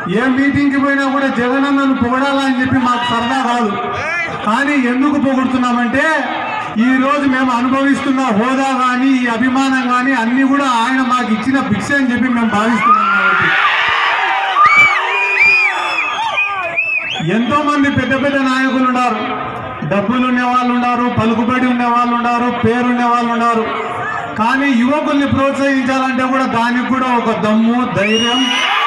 ఏ మీటింగ్కి పోయినా కూడా జగనన్నను పొగడాలని చెప్పి మాకు సరదా కాదు కానీ ఎందుకు పొగుడుతున్నామంటే ఈ రోజు మేము అనుభవిస్తున్న హోదా కానీ ఈ అభిమానం కానీ అన్ని కూడా ఆయన మాకు ఇచ్చిన భిక్ష అని చెప్పి మేము భావిస్తున్నాం కాబట్టి ఎంతో మంది పెద్ద పెద్ద నాయకులు ఉన్నారు డబ్బులు ఉండే వాళ్ళు ఉన్నారు పలుకుబడి ఉండే వాళ్ళు ఉన్నారు పేరుండే వాళ్ళు ఉన్నారు కానీ యువకుల్ని ప్రోత్సహించాలంటే కూడా దానికి కూడా ఒక దమ్ము ధైర్యం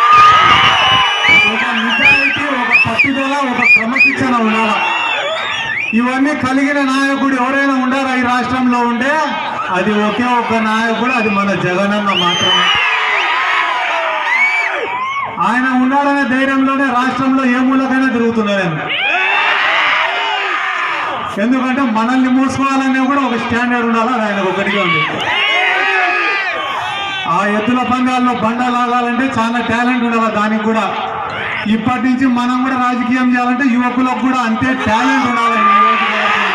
ఒక నిజాయితీ ఒక పట్టుదల ఒక క్రమశిక్షణ ఉండాలి ఇవన్నీ కలిగిన నాయకుడు ఎవరైనా ఉండారా ఈ రాష్ట్రంలో ఉండే అది ఒకే ఒక నాయకుడు అది మన జగనన్న మాత్రమే ఆయన ఉన్నాడనే ధైర్యంలోనే రాష్ట్రంలో ఏ మూలకైనా తిరుగుతున్నాడు ఆయన ఎందుకంటే మనల్ని మూసుకోవాలనే కూడా ఒక స్టాండర్డ్ ఉండాలి అది ఆయనకు ఒకటిగా ఉంది ఆ ఎద్దుల పందాల్లో బండ లాగాలంటే చాలా టాలెంట్ ఉండాలి దానికి కూడా ఇప్పటి నుంచి మనం కూడా రాజకీయం చేయాలంటే యువకులకు కూడా అంతే టాలెంట్ ఉండాలి ఈ నియోజకవర్గంలో.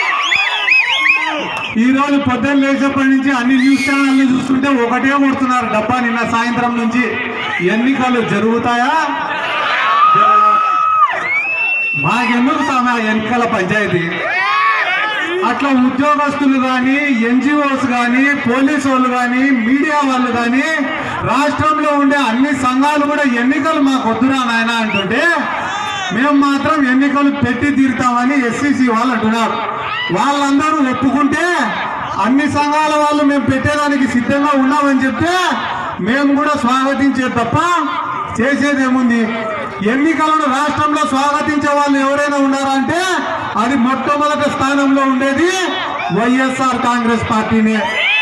ఈ రోజు పొద్దున్న లేచేప్పటి నుంచి అన్ని న్యూస్ ఛానల్ని చూస్తుంటే ఒకటే కొడుతున్నారు డబ్బా నిన్న సాయంత్రం నుంచి ఎన్నికలు జరుగుతాయా జరగవా? మాకెందుకు సామె ఆ ఎన్నికల పంచాయతీ అట్లా ఉద్యోగస్తులు కానీ ఎన్జిఓస్ కానీ పోలీసు వాళ్ళు కానీ మీడియా వాళ్ళు కానీ రాష్ట్రంలో ఉండే అన్ని సంఘాలు కూడా ఎన్నికలు మాకు వద్దురా నాయన అంటుంటే మేము మాత్రం ఎన్నికలు పెట్టి తీరుతామని ఎస్సీసీ వాళ్ళు అంటున్నారు వాళ్ళందరూ ఒప్పుకుంటే అన్ని సంఘాల వాళ్ళు మేము పెట్టేదానికి సిద్ధంగా ఉన్నామని చెప్తే మేము కూడా స్వాగతించే తప్ప చేసేది ఏముంది ఎన్నికలను రాష్ట్రంలో స్వాగతించే వాళ్ళు ఎవరైనా ఉన్నారా అంటే అది మొట్టమొదటి స్థానంలో ఉండేది వైఎస్ఆర్ కాంగ్రెస్ పార్టీనే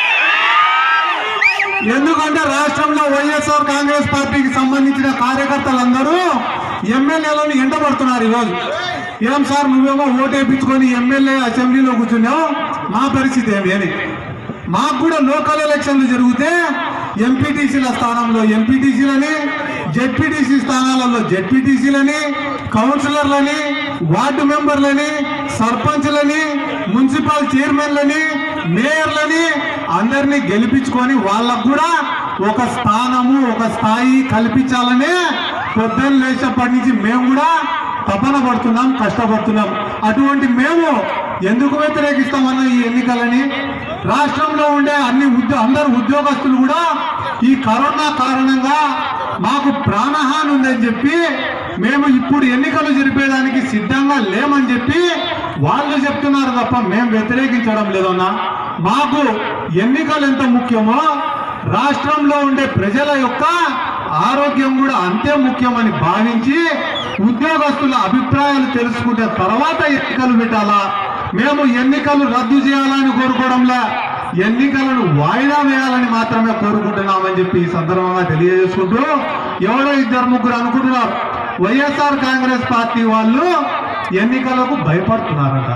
ఎందుకంటే రాష్ట్రంలో వైఎస్ఆర్ కాంగ్రెస్ పార్టీకి సంబంధించిన కార్యకర్తలందరూ ఎమ్మెల్యేలను ఎండబడుతున్నారు ఈరోజు ఏం సార్ నువ్వేమో ఓటేపించుకొని ఎమ్మెల్యే అసెంబ్లీలో కూర్చున్నావు మా పరిస్థితి ఏమి అని మాకు కూడా లోకల్ ఎలక్షన్లు జరిగితే ఎంపీటీసీల స్థానంలో ఎంపీటీసీలని జెడ్పీటీసీ స్థానాలలో జెడ్పీటీసీలని కౌన్సిలర్లని వార్డు మెంబర్లని సర్పంచ్లని మున్సిపల్ చైర్మన్లని మేయర్లని అందరినీ గెలిపించుకొని వాళ్ళకు కూడా ఒక స్థానము ఒక స్థాయి కల్పించాలని పొద్దున్న లేచినప్పటి నుంచి మేము కూడా తపన పడుతున్నాం కష్టపడుతున్నాం అటువంటి మేము ఎందుకు వ్యతిరేకిస్తామన్న ఈ ఎన్నికలని రాష్ట్రంలో ఉండే అన్ని ఉద్యో అందరు ఉద్యోగస్తులు కూడా ఈ కరోనా కారణంగా మాకు ప్రాణహాని ఉందని చెప్పి మేము ఇప్పుడు ఎన్నికలు జరిపేదానికి సిద్ధంగా లేమని చెప్పి వాళ్ళు చెప్తున్నారు తప్ప మేము వ్యతిరేకించడం లేదన్నా మాకు ఎన్నికలు ఎంత ముఖ్యమో రాష్ట్రంలో ఉండే ప్రజల యొక్క ఆరోగ్యం కూడా అంతే ముఖ్యమని భావించి ఉద్యోగస్తుల అభిప్రాయాలు తెలుసుకుంటే తర్వాత ఎన్నికలు పెట్టాలా మేము ఎన్నికలు రద్దు చేయాలని కోరుకోవడంలా ఎన్నికలను వాయిదా వేయాలని మాత్రమే కోరుకుంటున్నామని చెప్పి ఈ సందర్భంగా తెలియజేసుకుంటూ ఎవరో ఇద్దరు ముగ్గురు అనుకుంటున్నారు వైఎస్ఆర్ కాంగ్రెస్ పార్టీ వాళ్ళు ఎన్నికలకు భయపడుతున్నారట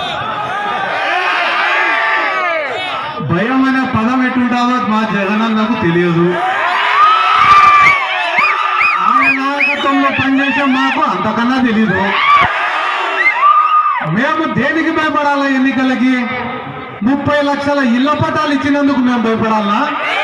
భయం అనే పదం ఎటుంటుందో మా జగనన్నకు తెలియదు ఆయన నాయకత్వంలో పనిచేసే మాకు అంతకన్నా తెలీదు మేము దేనికి భయపడాలా ఎన్నికలకి ముప్పై లక్షల ఇళ్ల పట్టాలు ఇచ్చినందుకు మేము భయపడాలా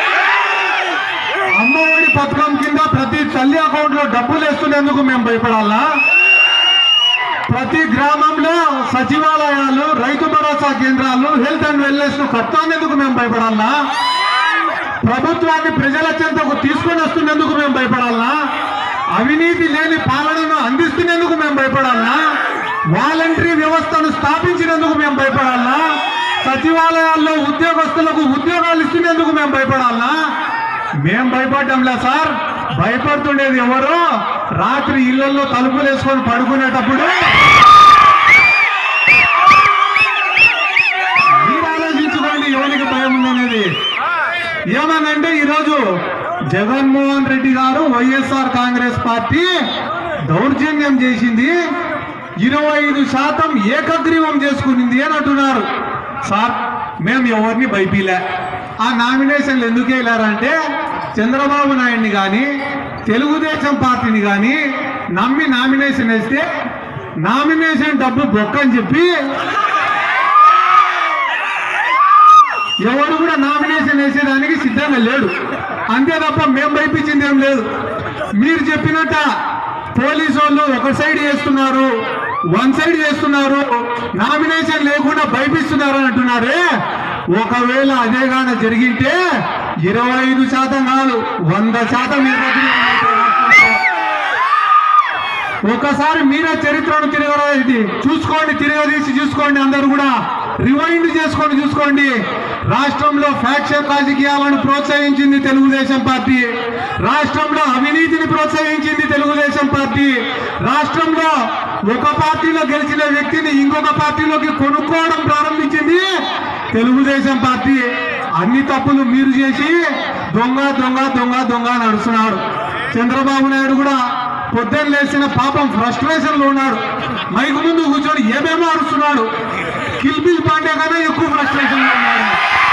అమ్మఒడి పథకం కింద ప్రతి తల్లి అకౌంట్ లో డబ్బులు వేస్తున్నందుకు మేము భయపడాలా ప్రతి గ్రామంలో సచివాలయాలు రైతు భరోసా కేంద్రాలు హెల్త్ అండ్ వెల్నెస్ ను కట్టానేందుకు మేము భయపడాలా ప్రభుత్వాన్ని ప్రజల చెంతకు తీసుకొని వస్తున్నందుకు మేము భయపడాలా అవినీతి లేని పాలనను అందిస్తున్నందుకు మేము భయపడాలా వాలంటరీ వ్యవస్థను స్థాపించినందుకు మేము భయపడాలా సచివాలయాల్లో ఉద్యోగస్తులకు ఉద్యోగాలు ఇస్తున్నందుకు మేము భయపడాలా మేం భయపడ్డంలే సార్ భయపడుతుండేది ఎవరు రాత్రి ఇళ్లలో తలుపులు వేసుకొని పడుకునేటప్పుడు మీరు ఆలోచించుకోండి ఎవరికి భయం ఉందనేది ఏమనంటే ఈరోజు జగన్మోహన్ రెడ్డి గారు వైఎస్ఆర్ కాంగ్రెస్ పార్టీ దౌర్జన్యం చేసింది ఇరవై ఐదు శాతం ఏకగ్రీవం చేసుకునింది అని అంటున్నారు సార్ మేము ఎవరిని భయపీలే ఆ నామినేషన్లు ఎందుకు వెళ్ళారంటే చంద్రబాబు నాయుడిని కానీ తెలుగుదేశం పార్టీని కానీ నమ్మి నామినేషన్ వేస్తే నామినేషన్ డబ్బు బొక్కని చెప్పి ఎవరు కూడా నామినేషన్ వేసేదానికి సిద్ధంగా లేడు అంతే తప్ప మేము భయపించింది ఏం లేదు మీరు చెప్పినట్ట పోలీసు వాళ్ళు ఒక సైడ్ చేస్తున్నారు వన్ సైడ్ చేస్తున్నారు నామినేషన్ లేకుండా భయపిస్తున్నారు అని అంటున్నారే ఒకవేళ అదే గాన జరిగింటే ఇరవై ఐదు శాతం కాదు వంద శాతం నిర్వచనం ఒకసారి మీరే చరిత్రను తిరగది చూసుకోండి తిరగదీసి చూసుకోండి అందరూ కూడా రివైండ్ చేసుకొని చూసుకోండి రాష్ట్రంలో ఫ్యాక్షన్ రాజకీయాలను ప్రోత్సహించింది తెలుగుదేశం పార్టీ రాష్ట్రంలో అవినీతిని ప్రోత్సహించింది తెలుగుదేశం పార్టీ రాష్ట్రంలో ఒక పార్టీలో గెలిచిన వ్యక్తిని ఇంకొక పార్టీలోకి కొనుక్కోవడం ప్రారంభించింది తెలుగుదేశం పార్టీ అన్ని తప్పులు మీరు చేసి దొంగ దొంగ దొంగ దొంగ నడుస్తున్నాడు చంద్రబాబు నాయుడు కూడా పొద్దున్న లేచిన పాపం ఫ్రస్ట్రేషన్ లో ఉన్నాడు మైకు ముందు కూర్చొని ఏమేమో అరుస్తున్నాడు కిల్బిల్ పాండే కన్నా ఎక్కువ ఫ్రస్ట్రేషన్ లో ఉన్నాడు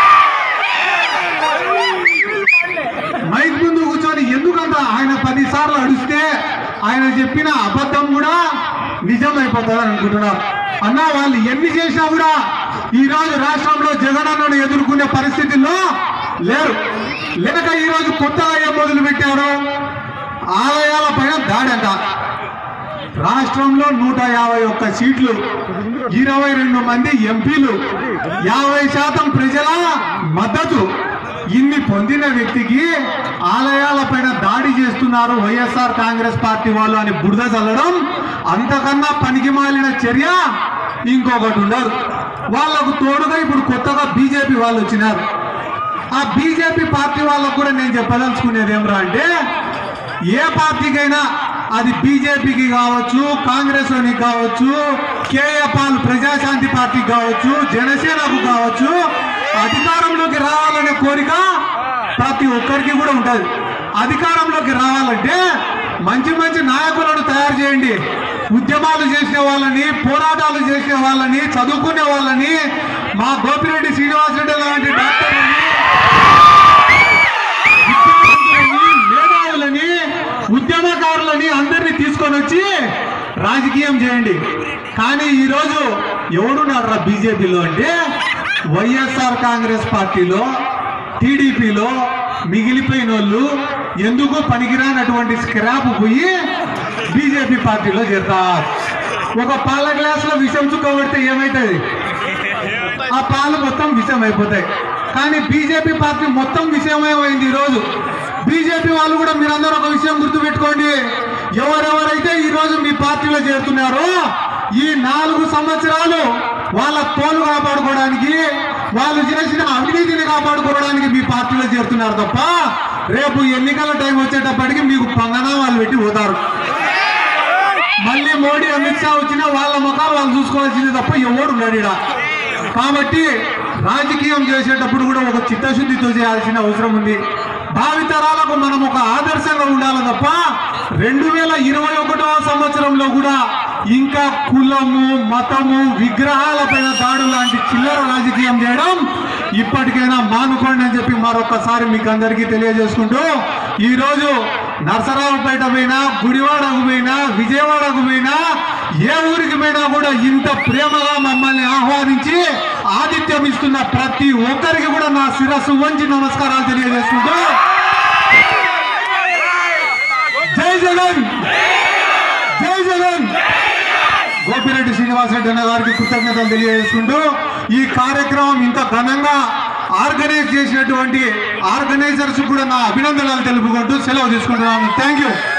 మైక్ ముందు కూర్చొని ఎందుకంత ఆయన పది సార్లు అడిస్తే ఆయన చెప్పిన అబద్ధం కూడా నిజం అయిపోతుంది అనుకుంటున్నారు అన్న వాళ్ళు ఎన్ని చేసినా కూడా ఈ రోజు రాష్ట్రంలో జగనన్నను ఎదుర్కొనే పరిస్థితుల్లో లేరు లేక ఈ రోజు కొత్తగా ఏం మొదలు పెట్టారు ఆలయాల పైన దాడి అంట రాష్ట్రంలో నూట యాభై ఒక్క సీట్లు ఇరవై రెండు మంది ఎంపీలు యాభై శాతం ప్రజల మద్దతు ఇన్ని పొందిన వ్యక్తికి ఆలయాల పైన దాడి చేస్తున్నారు వైఎస్ఆర్ కాంగ్రెస్ పార్టీ వాళ్ళు అని బురద చల్లడం అంతకన్నా పనికి మాలిన చర్య ఇంకొకటి ఉండదు వాళ్ళకు తోడుగా ఇప్పుడు కొత్తగా బీజేపీ వాళ్ళు వచ్చినారు ఆ బీజేపీ పార్టీ వాళ్ళకు కూడా నేను చెప్పదలుచుకునేది ఏమరా అంటే ఏ పార్టీకైనా అది బీజేపీకి కావచ్చు కాంగ్రెస్ లోనికి కావచ్చు కేఏ పాల్ ప్రజాశాంతి పార్టీకి కావచ్చు జనసేనకు కావచ్చు అధికారంలోకి రావాలనే కోరిక ప్రతి ఒక్కరికి కూడా ఉంటుంది అధికారంలోకి రావాలంటే మంచి మంచి నాయకులను తయారు చేయండి ఉద్యమాలు చేసిన వాళ్ళని పోరాటాలు చేసిన వాళ్ళని చదువుకునే వాళ్ళని మా గోపిరెడ్డి శ్రీనివాసరెడ్డి లాంటి డాక్టర్లని విద్యావంతులని, మేధావులని ఉద్యమకారులని అందరినీ తీసుకొని వచ్చి రాజకీయం చేయండి కానీ ఈరోజు ఎవడున్నారా బీజేపీలో అంటే వైఎస్ఆర్ కాంగ్రెస్ పార్టీలో టీడీపీలో మిగిలిపోయిన వాళ్ళు ఎందుకు పనికిరానటువంటి స్క్రాప్ పోయి బీజేపీ పార్టీలో చేరతారు ఒక పాల గ్లాసులో విషం చుక్క కొడితే ఏమవుతుంది ఆ పాలు మొత్తం విషయం అయిపోతాయి కానీ బీజేపీ పార్టీ మొత్తం విషయమయమైంది ఈరోజు బీజేపీ వాళ్ళు కూడా మీరందరూ ఒక విషయం గుర్తుపెట్టుకోండి ఎవరెవరైతే ఈ రోజు మీ పార్టీలో చేరుతున్నారో ఈ నాలుగు సంవత్సరాలు వాళ్ళ తోలు కాపాడుకోవడానికి వాళ్ళు చేసిన అవినీతిని కాపాడుకోవడానికి మీ పార్టీలో చేరుతున్నారు తప్ప రేపు ఎన్నికల టైం వచ్చేటప్పటికి మీకు పంగనామాలు పెట్టి పోతారు మళ్ళీ మోడీ అమిత్ షా వచ్చినా వాళ్ళ ముఖాలు వాళ్ళు చూసుకోవాల్సింది తప్ప ఎవడు ఉన్నాడు ఈడ. కాబట్టి రాజకీయం చేసేటప్పుడు కూడా ఒక చిత్తశుద్ధితో చేయాల్సిన అవసరం ఉంది భావితరాలకు మనం ఒక ఆదర్శంగా ఉండాలి తప్ప రెండు వేల ఇరవై ఒకటవ సంవత్సరంలో కూడా ఇంకా కులము మతము విగ్రహాలపైన దాడు లాంటి చిల్లర రాజకీయం చేయడం ఇప్పటికైనా మానుకోండి అని చెప్పి మరొకసారి మీకు అందరికీ తెలియజేసుకుంటూ ఈ రోజు నరసరావుపేట పోయినా గుడివాడకు పోయినా విజయవాడకు పోయినా ఏ ఊరికి పోయినా కూడా ఇంత ప్రేమగా మమ్మల్ని ఆహ్వానించి ఆతిథ్యం ఇస్తున్న ప్రతి ఒక్కరికి కూడా నా శిరస్సు వంచి నమస్కారాలు తెలియజేసుకుంటూ జై జగన్ జై జగన్ గోపిరెడ్డి శ్రీనివాసరెడ్డి అన్న గారికి కృతజ్ఞతలు తెలియజేసుకుంటూ ఈ కార్యక్రమం ఇంత ఘనంగా ఆర్గనైజ్ చేసినటువంటి ఆర్గనైజర్స్ కూడా నా అభినందనలు తెలుపుకుంటూ సెలవు తీసుకుంటున్నాను థ్యాంక్ యూ